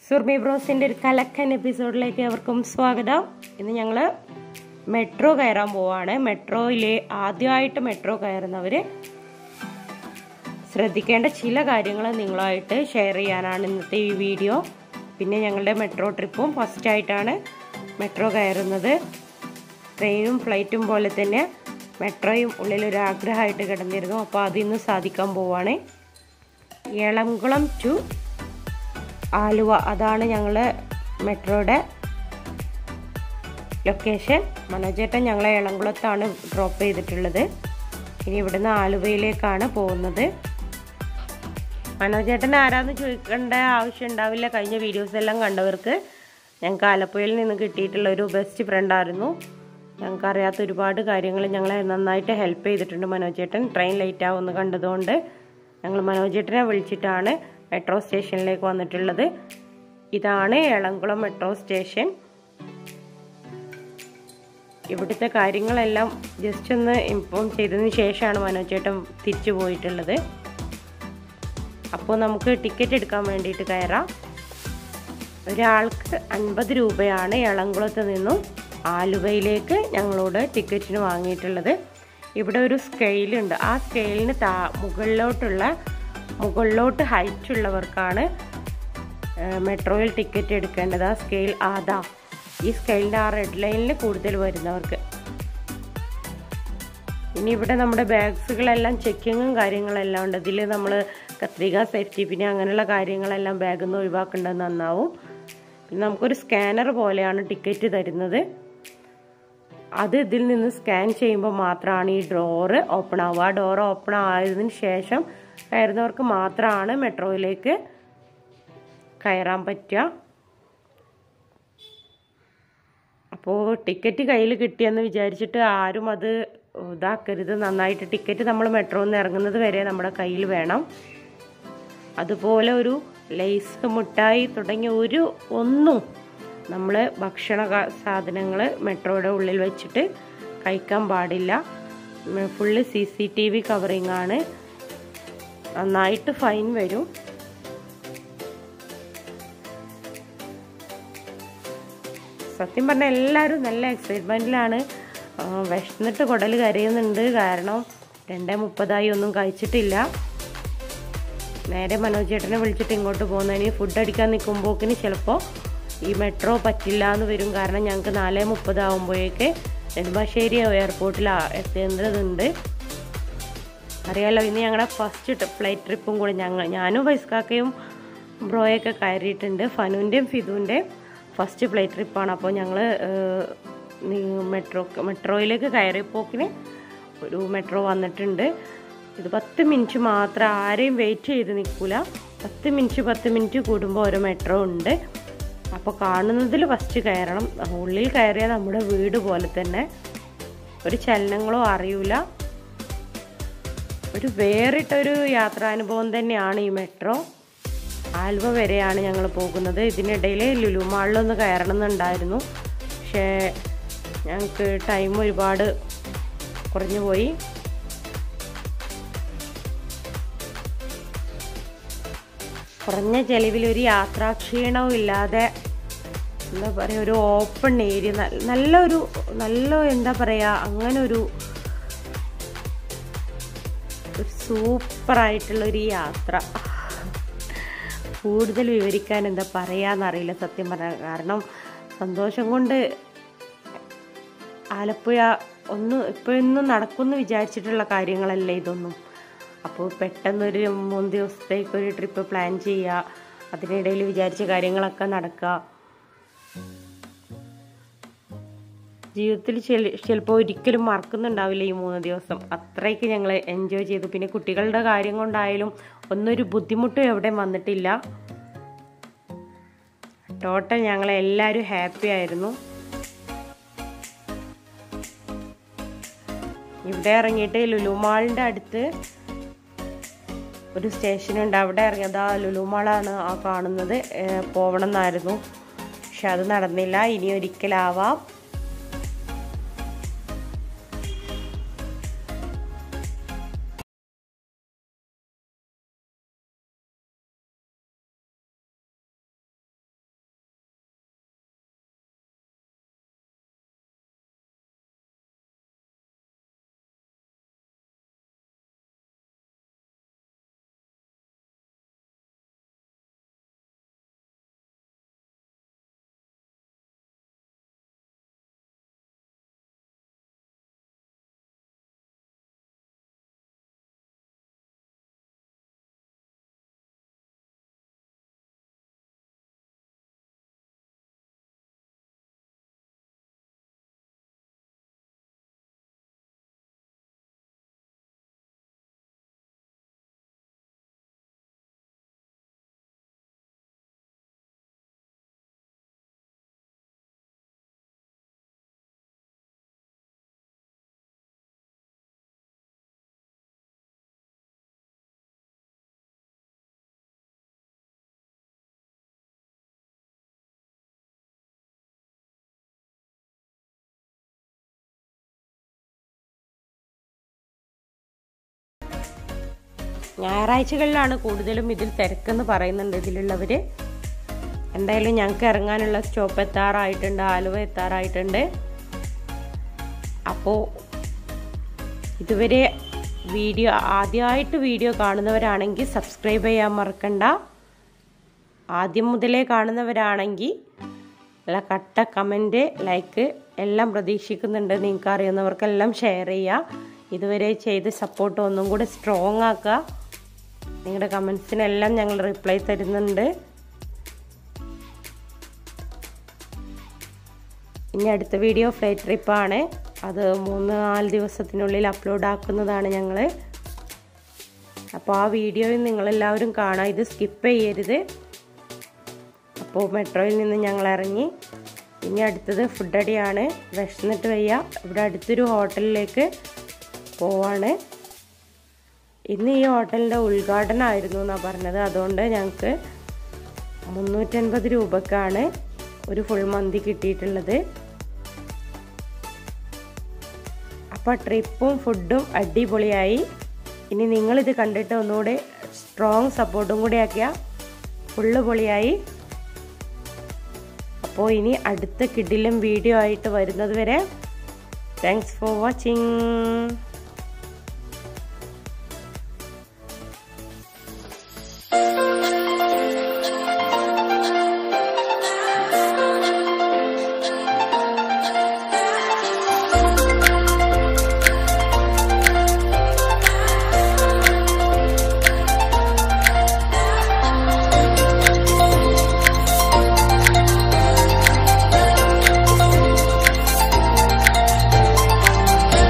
സുർമി ബ്രോസിൻ്റെ ഒരു കലക്കൻ എപ്പിസോഡിലേക്ക് അവർക്കും സ്വാഗതം ഇന്ന് ഞങ്ങൾ മെട്രോ കയറാൻ പോവാണ് മെട്രോയിൽ ആദ്യമായിട്ട് മെട്രോ കയറുന്നവർ ശ്രദ്ധിക്കേണ്ട ചില കാര്യങ്ങൾ നിങ്ങളുമായിട്ട് ഷെയർ ചെയ്യാനാണ് ഇന്നത്തെ ഈ വീഡിയോ പിന്നെ ഞങ്ങളുടെ മെട്രോ ട്രിപ്പും ഫസ്റ്റ് ആയിട്ടാണ് മെട്രോ കയറുന്നത് ട്രെയിനും ഫ്ലൈറ്റും പോലെ തന്നെ മെട്രോയും ഉള്ളിലൊരു ആഗ്രഹമായിട്ട് കിടന്നിരുന്നു അപ്പോൾ അതിന്ന് സാധിക്കാൻ പോവാണ് ഏളംകുളം ടു ആലുവ അതാണ് ഞങ്ങൾ മെട്രോയുടെ ലൊക്കേഷൻ മനോജേട്ടൻ ഞങ്ങളെ എളംകുളത്താണ് ഡ്രോപ്പ് ചെയ്തിട്ടുള്ളത് ഇനി ഇവിടുന്ന് ആലുവയിലേക്കാണ് പോകുന്നത് മനോജേട്ടൻ ആരാന്ന് ചോദിക്കേണ്ട ആവശ്യം ഉണ്ടാവില്ല കഴിഞ്ഞ വീഡിയോസ് എല്ലാം കണ്ടവർക്ക് ഞങ്ങൾക്ക് ആലപ്പുഴയിൽ നിന്ന് കിട്ടിയിട്ടുള്ള ഒരു ബെസ്റ്റ് ഫ്രണ്ടായിരുന്നു ഞങ്ങൾക്ക് അറിയാത്ത ഒരുപാട് കാര്യങ്ങൾ ഞങ്ങളെ നന്നായിട്ട് ഹെൽപ്പ് ചെയ്തിട്ടുണ്ട് മനോജേട്ടൻ ട്രെയിൻ ലേറ്റ് ആവുമെന്ന് കണ്ടതുകൊണ്ട് ഞങ്ങൾ മനോജേട്ടനെ വിളിച്ചിട്ടാണ് മെട്രോ സ്റ്റേഷനിലേക്ക് വന്നിട്ടുള്ളത് ഇതാണ് എളംകുളം മെട്രോ സ്റ്റേഷൻ ഇവിടുത്തെ കാര്യങ്ങളെല്ലാം ജസ്റ്റ് ഒന്ന് ഇൻഫോം ചെയ്തതിന് ശേഷമാണ് മനോജേട്ടൻ തിരിച്ചു പോയിട്ടുള്ളത് അപ്പോൾ നമുക്ക് ടിക്കറ്റ് എടുക്കാൻ വേണ്ടിയിട്ട് കയറാം ഒരാൾക്ക് അൻപത് രൂപയാണ് എളംകുളത്ത് നിന്നും ആലുവയിലേക്ക് ഞങ്ങളോട് ടിക്കറ്റിന് വാങ്ങിയിട്ടുള്ളത് ഇവിടെ ഒരു സ്കെയിലുണ്ട് ആ സ്കെയിലിന് താ മുകളിലോട്ടുള്ള മുകളിലോട്ട് ഹൈറ്റ് ഉള്ളവർക്കാണ് മെട്രോയിൽ ടിക്കറ്റ് എടുക്കേണ്ടത് ആ സ്കെയിൽ ആദാ ഈ സ്കെയിലിൻ്റെ ആ റെഡ് ലൈനിൽ കൂടുതൽ വരുന്നവർക്ക് ഇനി ഇവിടെ നമ്മുടെ ബാഗ്സുകളെല്ലാം ചെക്കിങ്ങും കാര്യങ്ങളെല്ലാം ഉണ്ട് ഇതിൽ നമ്മൾ കത്രിക സേഫ്റ്റി പിന്നെ അങ്ങനെയുള്ള കാര്യങ്ങളെല്ലാം ബാഗിൽ നിന്ന് ഒഴിവാക്കേണ്ടത് നന്നാവും പിന്നെ നമുക്കൊരു സ്കാനർ പോലെയാണ് ടിക്കറ്റ് തരുന്നത് അത് ഇതിൽ നിന്ന് സ്കാൻ ചെയ്യുമ്പോൾ മാത്രമാണ് ഈ ഡോറ് ഓപ്പൺ ആവുക ആ ഡോർ ഓപ്പൺ ആയതിനു ശേഷം കയറുന്നവർക്ക് മാത്രമാണ് മെട്രോയിലേക്ക് കയറാൻ പറ്റുക അപ്പോൾ ടിക്കറ്റ് കയ്യിൽ കിട്ടിയെന്ന് വിചാരിച്ചിട്ട് ആരും അത് ഇതാക്കരുത് നന്നായിട്ട് ടിക്കറ്റ് നമ്മൾ മെട്രോയിൽ നിന്ന് ഇറങ്ങുന്നത് വരെ നമ്മുടെ കയ്യിൽ വേണം അതുപോലെ ഒരു ലേസ് മുട്ടായി തുടങ്ങിയ ഒരു ഒന്നും നമ്മൾ ഭക്ഷണ സാധനങ്ങൾ മെട്രോയുടെ ഉള്ളിൽ വെച്ചിട്ട് കഴിക്കാൻ പാടില്ല full C C T V covering ആണ് നന്നായിട്ട് ഫൈൻ വരും സത്യം പറഞ്ഞാൽ എല്ലാവരും നല്ല എക്സൈറ്റ്മെൻറ്റിലാണ് വിശന്നിട്ട് കുടൽ കരയുന്നുണ്ട് കാരണം രണ്ടേ മുപ്പതായി ഒന്നും കഴിച്ചിട്ടില്ല നേരെ മനോജ് ചേട്ടനെ വിളിച്ചിട്ട് ഇങ്ങോട്ട് പോകുന്നതിന് ഫുഡ് അടിക്കാൻ നിൽക്കുമ്പോക്കിന് ചിലപ്പോൾ ഈ മെട്രോ പറ്റില്ല എന്ന് വരും കാരണം ഞങ്ങൾക്ക് നാല് മുപ്പതാകുമ്പോഴേക്ക് നെടുമ്പാശ്ശേരി എയർപോർട്ടിൽ എത്തേണ്ടതുണ്ട് അറിയാലോ ഇന്ന് ഞങ്ങളുടെ ഫസ്റ്റ് ഫ്ലൈറ്റ് ട്രിപ്പും കൂടി ഞങ്ങൾ ഞാനും വൈസ്കാക്കയും ബ്രോയൊക്കെ കയറിയിട്ടുണ്ട് ഫനുവിൻ്റെയും ഫിദുവിൻ്റെയും ഫസ്റ്റ് ഫ്ലൈറ്റ് ട്രിപ്പാണ് അപ്പോൾ ഞങ്ങൾ മെട്രോ മെട്രോയിലേക്ക് കയറിയപ്പോക്കിന് ഒരു മെട്രോ വന്നിട്ടുണ്ട് ഇത് പത്ത് മിനിറ്റ് മാത്രം ആരെയും വെയിറ്റ് ചെയ്ത് നിൽക്കില്ല പത്ത് മിനിറ്റ് പത്ത് മിനിറ്റ് കൂടുമ്പോൾ ഓരോ മെട്രോ ഉണ്ട് അപ്പോൾ കാണുന്നതിൽ ഫസ്റ്റ് കയറണം ഉള്ളിൽ കയറിയാൽ നമ്മുടെ വീട് പോലെ തന്നെ ഒരു ചലനങ്ങളോ അറിയൂല ഒരു വേറിട്ടൊരു യാത്രാനുഭവം തന്നെയാണ് ഈ മെട്രോ ആൽവ വരെയാണ് ഞങ്ങൾ പോകുന്നത് ഇതിനിടയിൽ ലുലു മാളിലൊന്ന് കയറണം എന്നുണ്ടായിരുന്നു പക്ഷേ ഞങ്ങൾക്ക് ടൈം ഒരുപാട് കുറഞ്ഞു പോയി കുറഞ്ഞ ചെലവിൽ ഒരു യാത്രാക്ഷീണവും ഇല്ലാതെ എന്താ പറയുക ഒരു ഓപ്പൺ ഏരിയ നല്ലൊരു നല്ല എന്താ പറയുക അങ്ങനെ ഒരു ഒരു സൂപ്പറായിട്ടുള്ള ഒരു യാത്ര കൂടുതൽ വിവരിക്കാൻ എന്താ പറയാന്നറിയില്ല സത്യം പറഞ്ഞാൽ കാരണം സന്തോഷം കൊണ്ട് ആലപ്പുഴ ഒന്ന് ഇപ്പോഴൊന്നും നടക്കുമെന്ന് വിചാരിച്ചിട്ടുള്ള കാര്യങ്ങളല്ല ഇതൊന്നും അപ്പോൾ പെട്ടെന്നൊരു മൂന്ന് ദിവസത്തേക്ക് ഒരു ട്രിപ്പ് പ്ലാൻ ചെയ്യുക അതിനിടയിൽ വിചാരിച്ച കാര്യങ്ങളൊക്കെ നടക്കുക ജീവിതത്തിൽ ചിലപ്പോൾ ഒരിക്കലും മറക്കുന്നുണ്ടാവില്ല ഈ മൂന്ന് ദിവസം അത്രയ്ക്ക് ഞങ്ങൾ എൻജോയ് ചെയ്തു പിന്നെ കുട്ടികളുടെ കാര്യം കൊണ്ടായാലും ഒന്നൊരു ബുദ്ധിമുട്ടും എവിടെയും വന്നിട്ടില്ല ടോട്ടൽ ഞങ്ങൾ എല്ലാവരും ഹാപ്പി ആയിരുന്നു ഇവിടെ ഇറങ്ങിയിട്ട് ലുലുമാളിൻ്റെ അടുത്ത് ഒരു സ്റ്റേഷനുണ്ട് അവിടെ ഇറങ്ങിയത് ആ ലുലുമാളാണ് ആ കാണുന്നത് പോവണം എന്നായിരുന്നു പക്ഷെ അത് നടന്നില്ല ഇനി ഒരിക്കലാവാം ഞായറാഴ്ചകളിലാണ് കൂടുതലും ഇതിൽ തിരക്കെന്ന് പറയുന്നുണ്ട് ഇതിലുള്ളവർ എന്തായാലും ഞങ്ങൾക്ക് ഇറങ്ങാനുള്ള സ്റ്റോപ്പ് എത്താറായിട്ടുണ്ട് ആലുവ എത്താറായിട്ടുണ്ട് അപ്പോൾ ഇതുവരെ വീഡിയോ ആദ്യമായിട്ട് വീഡിയോ കാണുന്നവരാണെങ്കിൽ സബ്സ്ക്രൈബ് ചെയ്യാൻ മറക്കണ്ട ആദ്യം മുതലേ കാണുന്നവരാണെങ്കിൽ നല്ല കട്ട കമൻറ്റ് ലൈക്ക് എല്ലാം പ്രതീക്ഷിക്കുന്നുണ്ട് നിങ്ങൾക്ക് അറിയുന്നവർക്കെല്ലാം ഷെയർ ചെയ്യുക ഇതുവരെ ചെയ്ത് സപ്പോർട്ട് ഒന്നും കൂടെ സ്ട്രോങ് ആക്കുക നിങ്ങളുടെ കമൻസിനെല്ലാം ഞങ്ങൾ റിപ്ലൈ തരുന്നുണ്ട് ഇനി അടുത്ത വീഡിയോ ഫ്ലൈറ്റ് ട്രിപ്പാണ് അത് മൂന്ന് നാല് ദിവസത്തിനുള്ളിൽ അപ്ലോഡ് ആക്കുന്നതാണ് ഞങ്ങൾ അപ്പോൾ ആ വീഡിയോയിൽ നിങ്ങളെല്ലാവരും കാണാം ഇത് സ്കിപ്പ് ചെയ്യരുത് അപ്പോൾ മെട്രോയിൽ നിന്ന് ഞങ്ങൾ ഇറങ്ങി ഇനി അടുത്തത് ഫുഡ് അടിയാണ് വിശന്നിട്ട് വയ്യ ഇവിടെ അടുത്തൊരു ഹോട്ടലിലേക്ക് പോവാണ് ഇന്ന് ഈ ഹോട്ടലിൻ്റെ ഉദ്ഘാടനം ആയിരുന്നു എന്നാണ് പറഞ്ഞത് അതുകൊണ്ട് ഞങ്ങൾക്ക് മുന്നൂറ്റൻപത് രൂപക്കാണ് ഒരു ഫുൾ മന്തി കിട്ടിയിട്ടുള്ളത് അപ്പോൾ ട്രിപ്പും ഫുഡും അടിപൊളിയായി ഇനി നിങ്ങളിത് കണ്ടിട്ട് ഒന്നുകൂടെ സ്ട്രോങ് സപ്പോർട്ടും കൂടി ആക്കിയാൽ ഫുള്ള് പൊളിയായി അപ്പോൾ ഇനി അടുത്ത കിഡിലും വീഡിയോ ആയിട്ട് വരുന്നത് വരെ താങ്ക്സ് ഫോർ വാച്ചിങ്